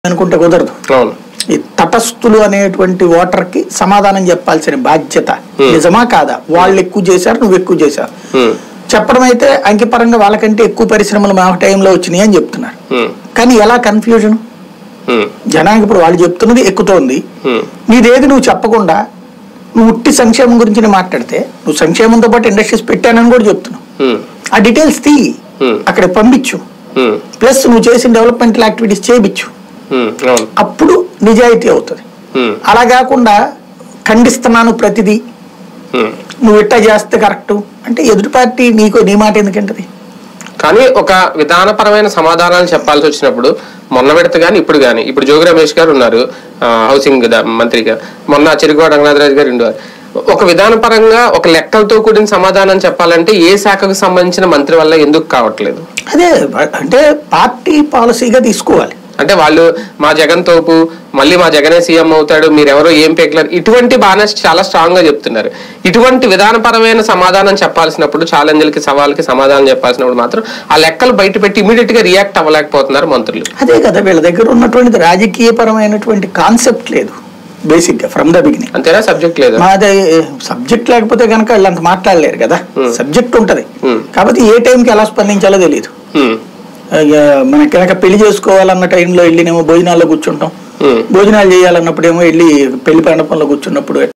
అనుకుంటే కుదరదు అవును ఈ తటస్థులు అనేటువంటి ఓటర్ కి సమాధానం చెప్పాల్సిన బాధ్యత నిజమా కాదా వాళ్ళు ఎక్కువ చేశారు నువ్వు ఎక్కువ చేశావు ఉమ్, చెప్పడం అయితే అంకిపరంగా వాళ్ళకంటే ఎక్కువ పరిశ్రమలు మా టైంలో వచ్చినాయి అని చెప్తున్నారు ఉమ్, కానీ ఎలా కన్ఫ్యూజన్ ఉమ్, జనానికి ఇప్పుడు వాళ్ళు చెప్తున్నది ఎక్కుతోంది ఉమ్, నీదేది నువ్వు చెప్పకుండా నువ్వు ఉట్టి సంక్షేమం గురించి మాట్లాడితే నువ్వు సంక్షేమంతో పాటు ఇండస్ట్రీస్ పెట్టానని కూడా చెప్తున్నావు ఉమ్, ఆ డీటెయిల్స్ తీ Hmm. అక్కడ పంపించు ఉమ్, ప్లస్ నువ్వు చేసిన డెవలప్మెంటల్ యాక్టివిటీస్ చేయించు ఉమ్, అవును అప్పుడు నిజాయితీ అవుతుంది ఉమ్, అలా కాకుండా ఖండిస్తున్నాను ప్రతిదీ ఉమ్. నువ్వు ఇట్టా చేస్తే కరెక్ట్ అంటే ఎదుటి పార్టీ నీకు నీ మాట ఎందుకంటది కానీ ఒక విధానపరమైన సమాధానాలు చెప్పాల్సి వచ్చినప్పుడు మొన్న విడత కానీ ఇప్పుడు కానీ ఇప్పుడు జోగి రమేష్ గారు ఉన్నారు ఆ, హౌసింగ్ దా- మంత్రిగా మొన్న చెరుకువాడ రంగనాథరాజు గారు ఉండేవారు ఒక విధానపరంగా ఒక లెక్కలతో కూడిన సమాధానం చెప్పాలంటే ఏ శాఖకు సంబంధించిన మంత్రి వల్ల ఎందుకు కావట్లేదు అదే అంటే పార్టీ పాలసీగా తీసుకోవాలి అంటే వాళ్ళు మా జగన్ తోపు మళ్ళీ మా జగనే సీఎం అవుతాడు మీరెవరో ఏం పెక్లర్ ఇటువంటి బాగా చాలా స్ట్రాంగ్ గా చెప్తున్నారు ఇటువంటి విధానపరమైన సమాధానం చెప్పాల్సినప్పుడు ఛాలెంజ్లకి సవాల్కి సమాధానం చెప్పాల్సినప్పుడు మాత్రం ఆ లెక్కలు బయట పెట్టి ఇమీడియట్ గా రియాక్ట్ అవ్వలేకపోతున్నారు మంత్రులు అదే కదా వీళ్ళ దగ్గర ఉన్నటువంటి రాజకీయపరమైనటువంటి కాన్సెప్ట్ లేదు బేసిక్ గా ఫ్రమ్ ద బిగినింగ్ అంతేనా సబ్జెక్ట్ లేదా మాది సబ్జెక్ట్ లేకపోతే కనుక వీళ్ళంత మాట్లాడలేరు కదా సబ్జెక్ట్ ఉంటది Hmm. కాబట్టి ఏ టైంకి ఎలా స్పందించాలో తెలియదు హ్మ్. మనకి కనుక పెళ్లి చేసుకోవాలన్న టైంలో వెళ్ళినేమో భోజనాల్లో కూర్చుంటాం హ్మ్. భోజనాలు చేయాలన్నప్పుడేమో వెళ్ళి పెళ్లి మండపంలో కూర్చున్నప్పుడు